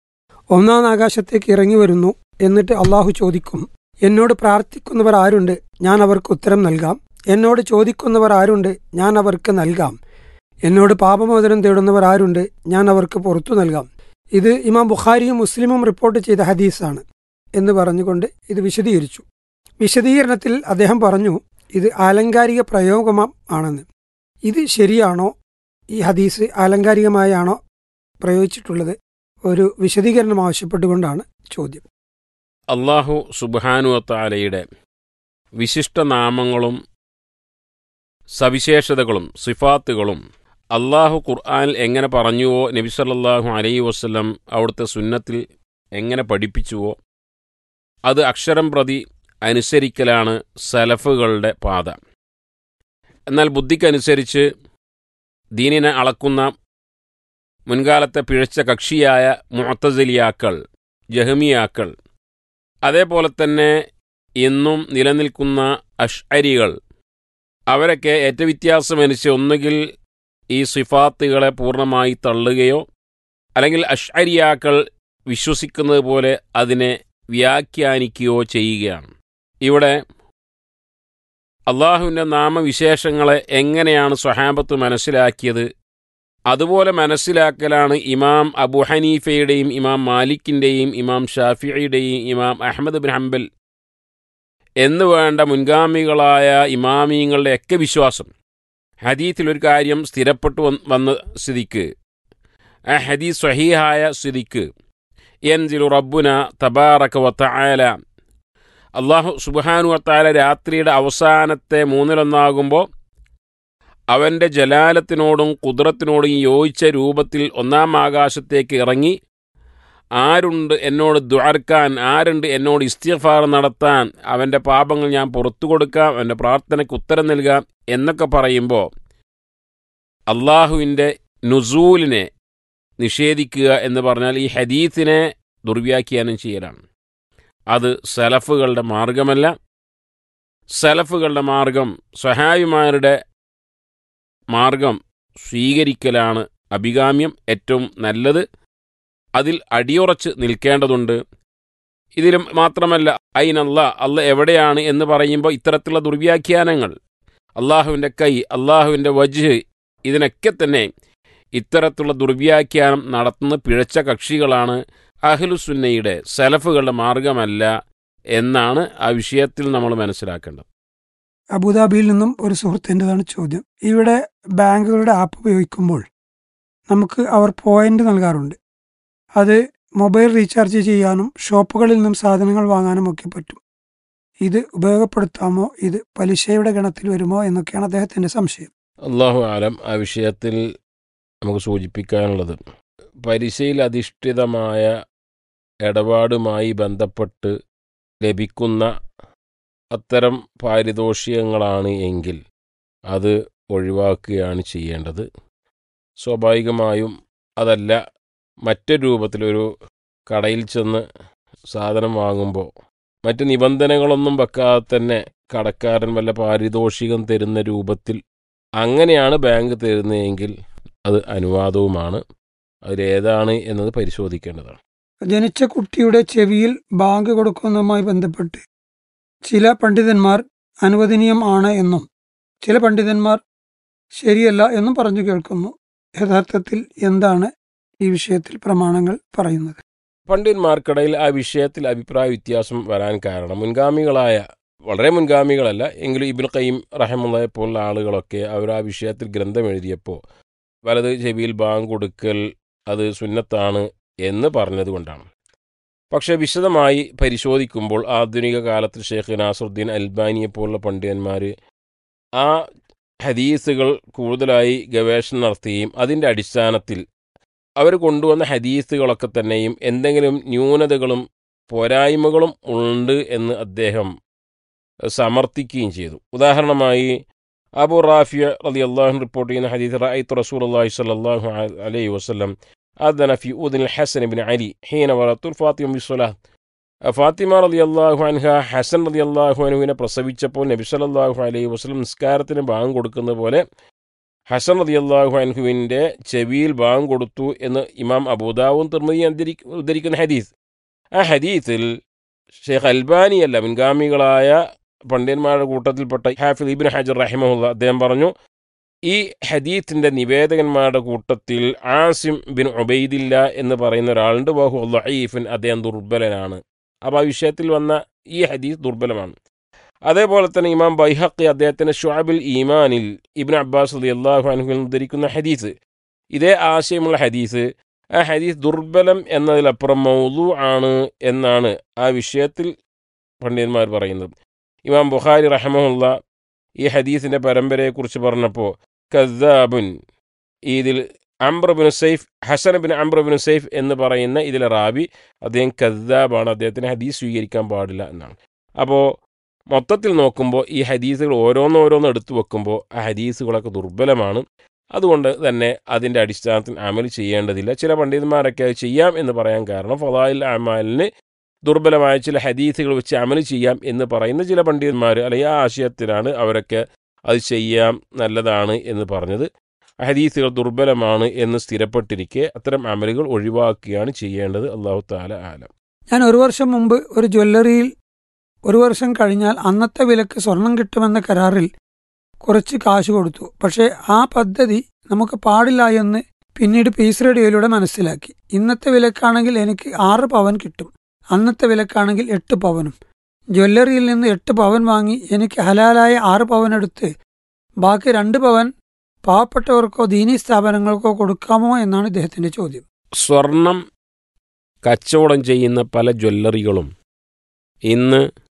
ഒന്നാം ആകാശത്തേക്ക് ഇറങ്ങി വരുന്നു എന്നിട്ട് അള്ളാഹു ചോദിക്കും എന്നോട് പ്രാർത്ഥിക്കുന്നവർ ആരുണ്ട് ഞാൻ അവർക്ക് ഉത്തരം നൽകാം എന്നോട് ചോദിക്കുന്നവർ ആരുണ്ട് ഞാൻ അവർക്ക് നൽകാം എന്നോട് പാപമോചനം തേടുന്നവർ ആരുണ്ട് ഞാൻ അവർക്ക് പുറത്തു നൽകാം ഇത് ഇമാം ബുഖാരിയും മുസ്ലിമും റിപ്പോർട്ട് ചെയ്ത ഹദീസാണ് എന്ന് പറഞ്ഞുകൊണ്ട് ഇത് വിശദീകരിച്ചു വിശദീകരണത്തിൽ അദ്ദേഹം പറഞ്ഞു ഇത് ആലങ്കാരിക പ്രയോഗം ആണെന്ന് ഇത് ശരിയാണോ ഈ ഹദീസ് ആലങ്കാരികമായാണോ പ്രയോഗിച്ചിട്ടുള്ളത് ഒരു വിശദീകരണം ആവശ്യപ്പെട്ടുകൊണ്ടാണ് ചോദ്യം അള്ളാഹു സുബാനുവത്താലയുടെ വിശിഷ്ട നാമങ്ങളും സവിശേഷതകളും സിഫാത്തുകളും അള്ളാഹു ഖുർആനിൽ എങ്ങനെ പറഞ്ഞുവോ നബി സല്ലല്ലാഹു അലൈഹി വസ്ലം അവിടുത്തെ സുന്നത്തിൽ എങ്ങനെ പഠിപ്പിച്ചുവോ അത് അക്ഷരം പ്രതി അനുസരിക്കലാണ് സലഫുകളുടെ പാത എന്നാൽ ബുദ്ധിക്കനുസരിച്ച് ദീനിനെ അളക്കുന്ന മുൻകാലത്തെ പിഴച്ച കക്ഷിയായ മുഅത്തസലിയാക്കൾ ജഹമിയാക്കൾ അതേപോലെ തന്നെ ഇന്നും നിലനിൽക്കുന്ന അഷ്അരികൾ അവരൊക്കെ ഏറ്റവ്യത്യാസമനുസരിച്ച് ഒന്നുകിൽ ഈ സിഫാത്തുകളെ പൂർണ്ണമായി തള്ളുകയോ അല്ലെങ്കിൽ അഷ്അരിയാക്കൾ വിശ്വസിക്കുന്നത് പോലെ അതിനെ വ്യാഖ്യാനിക്കുകയോ ചെയ്യുകയാണ് ഇവിടെ അള്ളാഹുവിൻ്റെ നാമവിശേഷങ്ങളെ എങ്ങനെയാണ് സ്വഹാബത്ത് മനസ്സിലാക്കിയത് അതുപോലെ മനസ്സിലാക്കലാണ് ഇമാം അബു ഹനീഫയുടെയും ഇമാം മാലിക്കിൻ്റെയും ഇമാം ഷാഫിയുടെയും ഇമാം അഹമ്മദ് ബിൻ ഹംബൽ എന്ന് വേണ്ട മുൻഗാമികളായ ഇമാമിയങ്ങളുടെയൊക്കെ വിശ്വാസം ഹദീത്തിൽ ഒരു കാര്യം സ്ഥിരപ്പെട്ടു വന്ന സ്ഥിതിക്ക് ആ ഹദീസ് സ്വഹീഹായ സ്ഥിതിക്ക് എൻജിലു റബ്ബുന തബാറക വത്തആല അള്ളാഹു സുബാനു വത്താല രാത്രിയുടെ അവസാനത്തെ മൂന്നിലൊന്നാകുമ്പോൾ അവൻ്റെ ജലാലത്തിനോടും കുതിരത്തിനോടും യോജിച്ച രൂപത്തിൽ ഒന്നാം ആകാശത്തേക്ക് ഇറങ്ങി ആരുണ്ട് എന്നോട് ദ്വാർക്കാൻ ആരുണ്ട് എന്നോട് ഇസ്തിഫാർ നടത്താൻ അവൻ്റെ പാപങ്ങൾ ഞാൻ പുറത്തു കൊടുക്കാം അവൻ്റെ പ്രാർത്ഥനയ്ക്ക് ഉത്തരം നൽകാം എന്നൊക്കെ പറയുമ്പോൾ അള്ളാഹുവിൻ്റെ നുസൂലിനെ നിഷേധിക്കുക എന്ന് പറഞ്ഞാൽ ഈ ഹദീത്തിനെ ദുർവ്യാഖ്യാനം ചെയ്യലാണ് അത് സലഫുകളുടെ മാർഗമല്ല സലഫുകളുടെ മാർഗം സഹായിമാരുടെ മാർഗം സ്വീകരിക്കലാണ് അഭികാമ്യം ഏറ്റവും നല്ലത് അതിൽ അടിയുറച്ച് നിൽക്കേണ്ടതുണ്ട് ഇതിലും മാത്രമല്ല അയിനല്ല അല്ല എവിടെയാണ് എന്ന് പറയുമ്പോൾ ഇത്തരത്തിലുള്ള ദുർവ്യാഖ്യാനങ്ങൾ അള്ളാഹുവിൻ്റെ കൈ അള്ളാഹുവിൻ്റെ വജ് ഇതിനൊക്കെ തന്നെ ഇത്തരത്തിലുള്ള ദുർവ്യാഖ്യാനം നടത്തുന്ന പിഴച്ച കക്ഷികളാണ് അഹ്ലുസുന്നയുടെ സലഫുകളുടെ മാർഗമല്ല എന്നാണ് ആ വിഷയത്തിൽ നമ്മൾ മനസ്സിലാക്കേണ്ടത് അബുദാബിയിൽ നിന്നും ഒരു സുഹൃത്തിൻ്റെതാണ് ചോദ്യം ഇവിടെ ബാങ്കുകളുടെ ആപ്പ് ഉപയോഗിക്കുമ്പോൾ നമുക്ക് അവർ പോയിന്റ് നൽകാറുണ്ട് അത് മൊബൈൽ റീചാർജ് ചെയ്യാനും ഷോപ്പുകളിൽ നിന്നും സാധനങ്ങൾ വാങ്ങാനും ഒക്കെ പറ്റും ഇത് ഉപയോഗപ്പെടുത്താമോ ഇത് പലിശയുടെ ഗണത്തിൽ വരുമോ എന്നൊക്കെയാണ് അദ്ദേഹത്തിന്റെ സംശയം അള്ളാഹു ആലം ആ വിഷയത്തിൽ നമുക്ക് സൂചിപ്പിക്കാനുള്ളത് പലിശയിൽ അധിഷ്ഠിതമായ ഇടപാടുമായി ബന്ധപ്പെട്ട് ലഭിക്കുന്ന അത്തരം പാരിതോഷികങ്ങളാണ് എങ്കിൽ അത് ഒഴിവാക്കുകയാണ് ചെയ്യേണ്ടത് സ്വാഭാവികമായും അതല്ല മറ്റൊരു രൂപത്തിലൊരു കടയിൽ ചെന്ന് സാധനം വാങ്ങുമ്പോൾ മറ്റ് നിബന്ധനകളൊന്നും വെക്കാതെ തന്നെ കടക്കാരൻ വല്ല പാരിതോഷികം തരുന്ന രൂപത്തിൽ അങ്ങനെയാണ് ബാങ്ക് തരുന്നതെങ്കിൽ അത് അനുവാദവുമാണ് അതിലേതാണ് എന്നത് പരിശോധിക്കേണ്ടതാണ് ജനിച്ച കുട്ടിയുടെ ചെവിയിൽ ബാങ്ക് കൊടുക്കുന്നതുമായി ബന്ധപ്പെട്ട് ചില പണ്ഡിതന്മാർ അനുവദനീയം ആണ് എന്നും ചില പണ്ഡിതന്മാർ ശരിയല്ല എന്നും പറഞ്ഞു കേൾക്കുന്നു യഥാർത്ഥത്തിൽ എന്താണ് ഈ വിഷയത്തിൽ പ്രമാണങ്ങൾ പറയുന്നത് പണ്ഡിതന്മാർക്കിടയിൽ ആ വിഷയത്തിൽ അഭിപ്രായ വ്യത്യാസം വരാൻ കാരണം മുൻഗാമികളായ വളരെ മുൻഗാമികളല്ല എങ്കിലും ഇബിൻ ഖയ്യം റഹമുള്ളയെ പോലുള്ള ആളുകളൊക്കെ അവർ ആ വിഷയത്തിൽ ഗ്രന്ഥം എഴുതിയപ്പോൾ വലത് ചെവിയിൽ ബാങ്ക് കൊടുക്കൽ അത് സുന്നത്താണ് എന്ന് പറഞ്ഞതുകൊണ്ടാണ് പക്ഷേ വിശദമായി പരിശോധിക്കുമ്പോൾ ആധുനിക കാലത്ത് ഷെയ്ഖ് നാസറുദ്ദീൻ അൽബാനിയെ പോലുള്ള പണ്ഡിതന്മാർ ആ ഹദീസുകൾ കൂടുതലായി ഗവേഷണം നടത്തുകയും അതിൻ്റെ അടിസ്ഥാനത്തിൽ അവർ കൊണ്ടുവന്ന ഹദീസുകളൊക്കെ തന്നെയും എന്തെങ്കിലും ന്യൂനതകളും പോരായ്മകളും ഉണ്ട് എന്ന് അദ്ദേഹം സമർത്ഥിക്കുകയും ചെയ്തു ഉദാഹരണമായി അബു റാഫിയ റലി അള്ളാഹു റിപ്പോർട്ട് ചെയ്യുന്ന ഹദീസ് റഅയ്ത്തു റസൂൽ അള്ളാഹി സ്വല്ലല്ലാഹു അലൈഹി വസല്ലം അദന ഫി ഉദിൻ ഹസൻ ബിൻ അലി ഹീന വറത്തുൽ ഫാത്തിമ ബിസ്വലാഹ് ഫാത്തിമ റലി അള്ളാഹു അൻഹ ഹസൻ റലി അള്ളാഹു അനുവിനെ പ്രസവിച്ചപ്പോൾ നബി സല്ലല്ലാഹു അലൈഹി വസല്ലം നിസ്കാരത്തിന് ബാങ്ക് കൊടുക്കുന്ന പോലെ ഹസൻ റതി അള്ളാഹു അൻഹുവിൻ്റെ ചെവിയിൽ ബാങ്ക് കൊടുത്തു എന്ന് ഇമാം അബൂദാവും തിർമതി ഉദ്ധരിക്കുന്ന ഹദീസ് ആ ഹദീസിൽ ഷെയ്ഖ് അൽബാനി അല്ല മുൻഗാമികളായ പണ്ഡിതന്മാരുടെ കൂട്ടത്തിൽപ്പെട്ട ഹാഫിദ് ഇബിൻ ഹജർ റഹിമുല്ല അദ്ദേഹം പറഞ്ഞു ഈ ഹദീത്തിൻ്റെ നിവേദകന്മാരുടെ കൂട്ടത്തിൽ ആസിം ബിൻ ഉബൈദില്ല എന്ന് പറയുന്ന ഒരാളുണ്ട് ബാഹു അള്ളഹീഫിൻ അദ്ദേഹം ദുർബലനാണ് അപ്പോൾ ആ വിഷയത്തിൽ വന്ന ഈ ഹദീസ് ദുർബലമാണ് അതേപോലെ തന്നെ ഇമാം ബൈഹക്കി അദ്ദേഹത്തിന്റെ ഷുഅബുൽ ഈമാനിൽ ഇബ്ൻ അബ്ബാസ് അലി അള്ളാഹു അനുഹിൽ ഉദ്ധരിക്കുന്ന ഹദീസ് ഇതേ ആശയമുള്ള ഹദീസ് ആ ഹദീസ് ദുർബലം എന്നതിലപ്പുറം മൗലു ആണ് എന്നാണ് ആ വിഷയത്തിൽ പണ്ഡിതന്മാർ പറയുന്നത് ഇമാം ബുഖാരി റഹമുല്ല ഈ ഹദീസിന്റെ പരമ്പരയെക്കുറിച്ച് പറഞ്ഞപ്പോൾ കസാബുൻ ഇതിൽ അംബ്രബിൻ സൈഫ് ഹസൻ ബിൻ അംബ്രബിൻ സൈഫ് എന്ന് പറയുന്ന ഇതിലെ റാബി അദ്ദേഹം കസാബാണ് അദ്ദേഹത്തിന് ഹദീസ് സ്വീകരിക്കാൻ പാടില്ല എന്നാണ് അപ്പോൾ മൊത്തത്തിൽ നോക്കുമ്പോൾ ഈ ഹദീസുകൾ ഓരോന്നോരോന്ന് എടുത്തു വെക്കുമ്പോൾ ആ ഹദീസുകളൊക്കെ ദുർബലമാണ് അതുകൊണ്ട് തന്നെ അതിൻ്റെ അടിസ്ഥാനത്തിൽ അമൽ ചെയ്യേണ്ടതില്ല ചില പണ്ഡിതന്മാരൊക്കെ അത് ചെയ്യാം എന്ന് പറയാൻ കാരണം ഫലായിൽ അമാലിന് ദുർബലമായ ചില ഹദീസുകൾ വെച്ച് അമൽ ചെയ്യാം എന്ന് പറയുന്ന ചില പണ്ഡിതന്മാർ അല്ലെങ്കിൽ ആ ആശയത്തിലാണ് അവരൊക്കെ അത് ചെയ്യാം നല്ലതാണ് എന്ന് പറഞ്ഞത് ഹദീസുകൾ ദുർബലമാണ് എന്ന് സ്ഥിരപ്പെട്ടിരിക്കെ അത്തരം അമലുകൾ ഒഴിവാക്കുകയാണ് ചെയ്യേണ്ടത് അള്ളാഹു താല ആലം ഞാൻ ഒരു വർഷം മുമ്പ് ഒരു ജ്വല്ലറിയിൽ ഒരു വർഷം കഴിഞ്ഞാൽ അന്നത്തെ വിലക്ക് സ്വർണം കിട്ടുമെന്ന കരാറിൽ കുറച്ച് കാശ് കൊടുത്തു പക്ഷേ ആ പദ്ധതി നമുക്ക് പാടില്ല എന്ന് പിന്നീട് പീസ് റേഡിയോയിലൂടെ മനസ്സിലാക്കി ഇന്നത്തെ വിലക്കാണെങ്കിൽ എനിക്ക് ആറ് പവൻ കിട്ടും അന്നത്തെ വിലക്കാണെങ്കിൽ എട്ട് പവനും ജ്വല്ലറിയിൽ നിന്ന് എട്ട് പവൻ വാങ്ങി എനിക്ക് ഹലാലായ ആറ് പവൻ എടുത്ത് ബാക്കി രണ്ട് പവൻ പാവപ്പെട്ടവർക്കോ ദീനീ സ്ഥാപനങ്ങൾക്കോ കൊടുക്കാമോ എന്നാണ് ഇദ്ദേഹത്തിന്റെ ചോദ്യം സ്വർണം കച്ചവടം ചെയ്യുന്ന പല ജ്വല്ലറികളും ഇന്ന്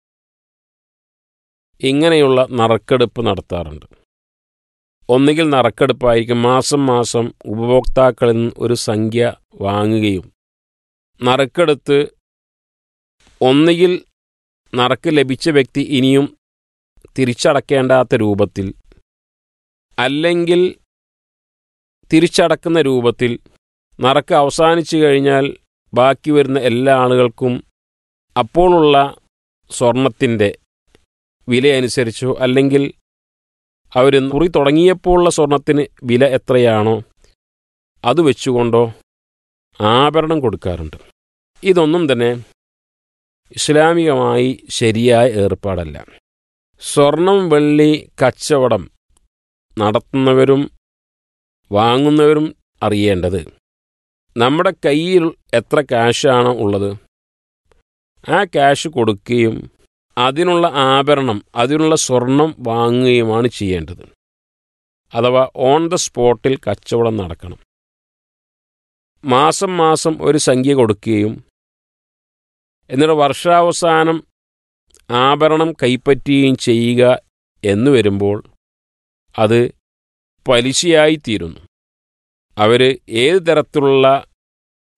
ഇങ്ങനെയുള്ള നറുക്കെടുപ്പ് നടത്താറുണ്ട് ഒന്നുകിൽ നറുക്കെടുപ്പായിരിക്കും മാസം മാസം ഉപഭോക്താക്കളിൽ നിന്ന് ഒരു സംഖ്യ വാങ്ങുകയും നറുക്കെടുത്ത് ഒന്നുകിൽ നറുക്ക് ലഭിച്ച വ്യക്തി ഇനിയും തിരിച്ചടക്കേണ്ടാത്ത രൂപത്തിൽ അല്ലെങ്കിൽ തിരിച്ചടക്കുന്ന രൂപത്തിൽ നറുക്ക് അവസാനിച്ചു കഴിഞ്ഞാൽ ബാക്കി വരുന്ന എല്ലാ ആളുകൾക്കും അപ്പോഴുള്ള സ്വർണത്തിൻ്റെ വിലയനുസരിച്ചോ അല്ലെങ്കിൽ അവർ കുറി തുടങ്ങിയപ്പോഴുള്ള സ്വർണത്തിന് വില എത്രയാണോ അത് വെച്ചുകൊണ്ടോ ആഭരണം കൊടുക്കാറുണ്ട് ഇതൊന്നും തന്നെ ഇസ്ലാമികമായി ശരിയായ ഏർപ്പാടല്ല സ്വർണം വെള്ളി കച്ചവടം നടത്തുന്നവരും വാങ്ങുന്നവരും അറിയേണ്ടത് നമ്മുടെ കയ്യിൽ എത്ര ക്യാഷാണോ ഉള്ളത് ആ ക്യാഷ് കൊടുക്കുകയും അതിനുള്ള ആഭരണം അതിനുള്ള സ്വർണം വാങ്ങുകയുമാണ് ചെയ്യേണ്ടത് അഥവാ ഓൺ ദ സ്പോട്ടിൽ കച്ചവടം നടക്കണം മാസം മാസം ഒരു സംഖ്യ കൊടുക്കുകയും എന്നിട്ട് വർഷാവസാനം ആഭരണം കൈപ്പറ്റുകയും ചെയ്യുക എന്ന് വരുമ്പോൾ അത് പലിശയായിത്തീരുന്നു അവർ ഏത് തരത്തിലുള്ള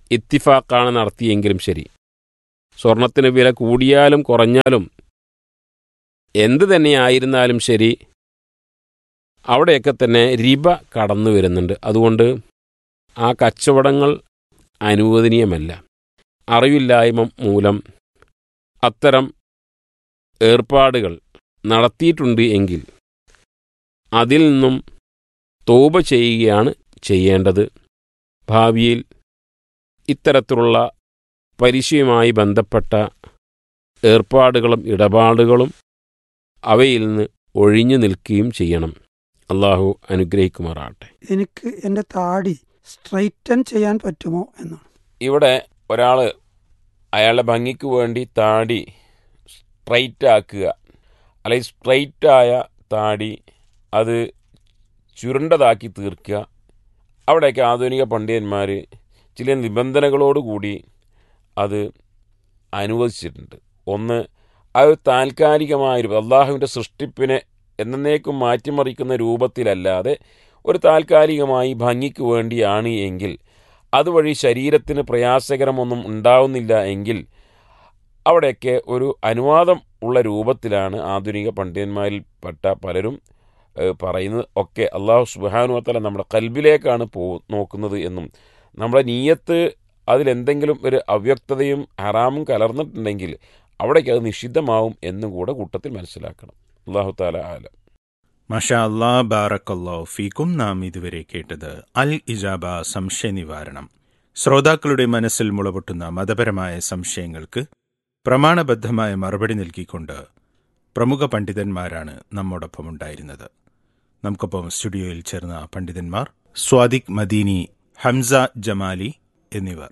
ഇത്തിഫാക്കാണ് നടത്തിയെങ്കിലും ശരി സ്വർണത്തിന് വില കൂടിയാലും കുറഞ്ഞാലും എന്ത് തന്നെയായിരുന്നാലും ശരി അവിടെയൊക്കെ തന്നെ റിബ കടന്നു വരുന്നുണ്ട് അതുകൊണ്ട് ആ കച്ചവടങ്ങൾ അനുവദനീയമല്ല അറിവില്ലായ്മ മൂലം അത്തരം ഏർപ്പാടുകൾ നടത്തിയിട്ടുണ്ട് എങ്കിൽ അതിൽ നിന്നും തോപ ചെയ്യുകയാണ് ചെയ്യേണ്ടത് ഭാവിയിൽ ഇത്തരത്തിലുള്ള പലിശയുമായി ബന്ധപ്പെട്ട ഏർപ്പാടുകളും ഇടപാടുകളും അവയിൽ നിന്ന് ഒഴിഞ്ഞു നിൽക്കുകയും ചെയ്യണം അള്ളാഹു അനുഗ്രഹിക്കുമാറാട്ടെ എനിക്ക് എൻ്റെ താടി സ്ട്രൈറ്റൻ ചെയ്യാൻ പറ്റുമോ എന്നാണ് ഇവിടെ ഒരാൾ അയാളുടെ ഭംഗിക്ക് വേണ്ടി താടി സ്ട്രൈറ്റ് ആക്കുക അല്ലെങ്കിൽ സ്ട്രൈറ്റായ താടി അത് ചുരുണ്ടതാക്കി തീർക്കുക അവിടെയൊക്കെ ആധുനിക പണ്ഡിതന്മാർ ചില നിബന്ധനകളോടുകൂടി അത് അനുവദിച്ചിട്ടുണ്ട് ഒന്ന് അത് താൽക്കാലികമായ അള്ളാഹുവിൻ്റെ സൃഷ്ടിപ്പിനെ എന്നേക്കും മാറ്റിമറിക്കുന്ന രൂപത്തിലല്ലാതെ ഒരു താൽക്കാലികമായി ഭംഗിക്ക് വേണ്ടിയാണ് എങ്കിൽ അതുവഴി ശരീരത്തിന് പ്രയാസകരമൊന്നും ഉണ്ടാവുന്നില്ല എങ്കിൽ അവിടെയൊക്കെ ഒരു അനുവാദം ഉള്ള രൂപത്തിലാണ് ആധുനിക പണ്ഡിതന്മാരിൽപ്പെട്ട പലരും ഏഹ്, പറയുന്നത് ഒക്കെ അള്ളാഹു സുബാനുവത്തല നമ്മുടെ കൽബിലേക്കാണ് പോ നോക്കുന്നത് എന്നും നമ്മുടെ നീയത്ത് അതിലെന്തെങ്കിലും ഒരു അവ്യക്തതയും ഹറാമും കലർന്നിട്ടുണ്ടെങ്കിൽ അവിടേക്ക് അത് നിഷിദ്ധമാവും എന്നും കൂടെ കൂട്ടത്തിൽ മനസ്സിലാക്കണം അള്ളാഹു താല ആലം മഷാ അല്ലാ ബാറക്കല്ലോ ഫീക്കും നാം ഇതുവരെ കേട്ടത് അൽ ഇജാബ സംശയ നിവാരണം ശ്രോതാക്കളുടെ മനസ്സിൽ മുളപൊട്ടുന്ന മതപരമായ സംശയങ്ങൾക്ക് പ്രമാണബദ്ധമായ മറുപടി നൽകിക്കൊണ്ട് പ്രമുഖ പണ്ഡിതന്മാരാണ് നമ്മോടൊപ്പം ഉണ്ടായിരുന്നത് നമുക്കൊപ്പം സ്റ്റുഡിയോയിൽ ചേർന്ന പണ്ഡിതന്മാർ സ്വാദിഖ് മദീനി ഹംസ ജമാലി എന്നിവർ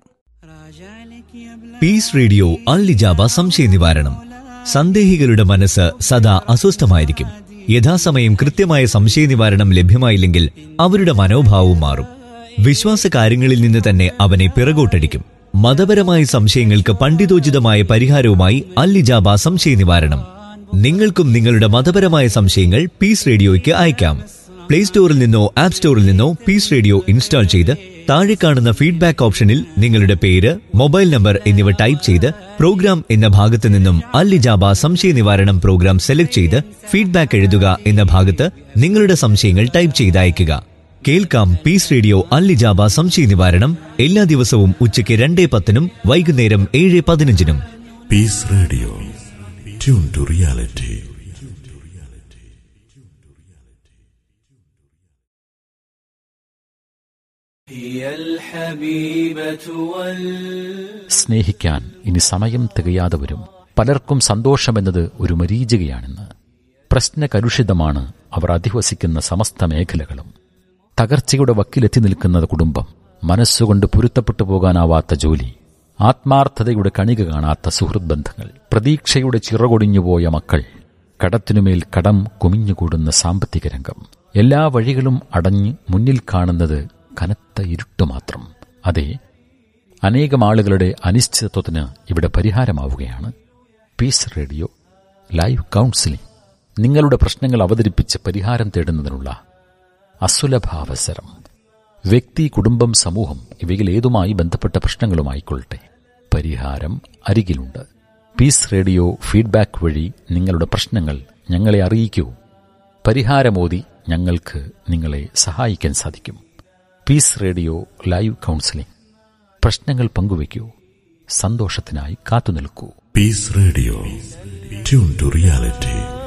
പീസ് റേഡിയോ അൽ ഇജാബ സംശയ നിവാരണം സന്ദേഹികളുടെ മനസ്സ് സദാ അസ്വസ്ഥമായിരിക്കും യഥാസമയം കൃത്യമായ സംശയ നിവാരണം ലഭ്യമായില്ലെങ്കിൽ അവരുടെ മനോഭാവവും മാറും വിശ്വാസ കാര്യങ്ങളിൽ നിന്ന് തന്നെ അവനെ പിറകോട്ടടിക്കും മതപരമായ സംശയങ്ങൾക്ക് പണ്ഡിതോചിതമായ പരിഹാരവുമായി അൽ ഇജാബ സംശയ നിവാരണം നിങ്ങൾക്കും നിങ്ങളുടെ മതപരമായ സംശയങ്ങൾ പീസ് റേഡിയോയ്ക്ക് അയക്കാം പ്ലേ സ്റ്റോറിൽ നിന്നോ ആപ്പ് സ്റ്റോറിൽ നിന്നോ പീസ് റേഡിയോ ഇൻസ്റ്റാൾ ചെയ്ത് താഴെ കാണുന്ന ഫീഡ്ബാക്ക് ഓപ്ഷനിൽ നിങ്ങളുടെ പേര് മൊബൈൽ നമ്പർ എന്നിവ ടൈപ്പ് ചെയ്ത് പ്രോഗ്രാം എന്ന ഭാഗത്ത് നിന്നും അൽ ഇജാബ സംശയ നിവാരണം പ്രോഗ്രാം സെലക്ട് ചെയ്ത് ഫീഡ്ബാക്ക് എഴുതുക എന്ന ഭാഗത്ത് നിങ്ങളുടെ സംശയങ്ങൾ ടൈപ്പ് ചെയ്ത് അയയ്ക്കുക കേൾക്കാം പീസ് റേഡിയോ അൽ ഇജാബ സംശയ നിവാരണം എല്ലാ ദിവസവും ഉച്ചയ്ക്ക് രണ്ടേ പത്തിനും വൈകുന്നേരം ഏഴ് പതിനഞ്ചിനും Peace Radio. Tune to reality. هي الحبيبة وال സ്നേഹിക്കാൻ ഇനി സമയം തികയാതെ വരും പലർക്കും സന്തോഷമെന്നത് ഒരു മരീചികയാണെന്ന് പ്രശ്നകലുഷിതമാണ് അവർ അധിവസിക്കുന്ന സമസ്ത മേഖലകളും തകർച്ചയുടെ വക്കിലെത്തി നിൽക്കുന്ന കുടുംബം മനസ്സുകൊണ്ട് പൊരുത്തപ്പെട്ടു പോകാനാവാത്ത ജോലി ആത്മാർത്ഥതയുടെ കണിക കാണാത്ത സുഹൃത് ബന്ധങ്ങൾ പ്രതീക്ഷയുടെ ചിറകൊടിഞ്ഞുപോയ മക്കൾ കടത്തിനുമേൽ കടം കുമിഞ്ഞുകൂടുന്ന സാമ്പത്തിക രംഗം എല്ലാ വഴികളും അടഞ്ഞ് മുന്നിൽ കാണുന്നത് കനത്ത ഇരുട്ട് മാത്രം അതെ അനേകം ആളുകളുടെ അനിശ്ചിതത്വത്തിന് ഇവിടെ പരിഹാരമാവുകയാണ് പീസ് റേഡിയോ ലൈവ് കൗൺസിലിംഗ് നിങ്ങളുടെ പ്രശ്നങ്ങൾ അവതരിപ്പിച്ച് പരിഹാരം തേടുന്നതിനുള്ള അസുലഭാവസരം വ്യക്തി കുടുംബം സമൂഹം ഇവയിൽ ഏതുമായി ബന്ധപ്പെട്ട പ്രശ്നങ്ങളുമായിക്കൊള്ളട്ടെ പരിഹാരം അരികിലുണ്ട് പീസ് റേഡിയോ ഫീഡ്ബാക്ക് വഴി നിങ്ങളുടെ പ്രശ്നങ്ങൾ ഞങ്ങളെ അറിയിക്കൂ പരിഹാരമോതി ഞങ്ങൾക്ക് നിങ്ങളെ സഹായിക്കാൻ സാധിക്കും പീസ് റേഡിയോ ലൈവ് കൗൺസിലിംഗ് പ്രശ്നങ്ങൾ പങ്കുവയ്ക്കൂ സന്തോഷത്തിനായി കാത്തുനിൽക്കൂ Peace Radio. Tune to reality.